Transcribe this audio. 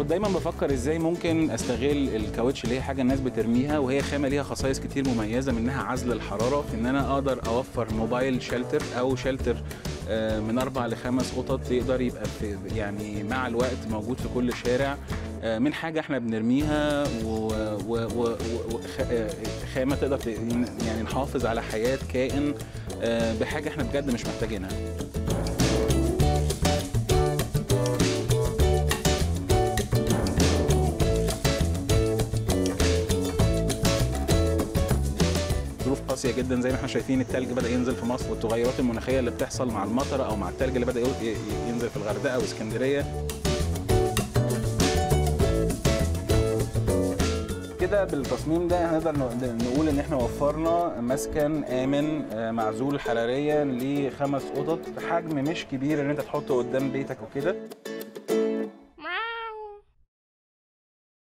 دايما بفكر ازاي ممكن استغل الكاوتش اللي هي حاجه الناس بترميها وهي خامه ليها خصائص كتير مميزه منها عزل الحراره في ان انا اقدر اوفر موبايل شيلتر او شيلتر آه، من اربع لخمس قطط يقدر يبقى في يعني مع الوقت موجود في كل شارع آه، من حاجه احنا بنرميها وخامه تقدر ت- يعني نحافظ على حياه كائن آه، بحاجه احنا بجد مش محتاجينها ظروف قاسيه جدا زي ما احنا شايفين التلج بدا ينزل في مصر والتغيرات المناخيه اللي بتحصل مع المطر او مع التلج اللي بدا ي- ي- ينزل في الغردقه واسكندريه كده بالتصميم ده هنقدر ن- نقول ان احنا وفرنا مسكن امن آه، معزول حراريا لخمس قطط بحجم مش كبير ان انت تحطه قدام بيتك وكده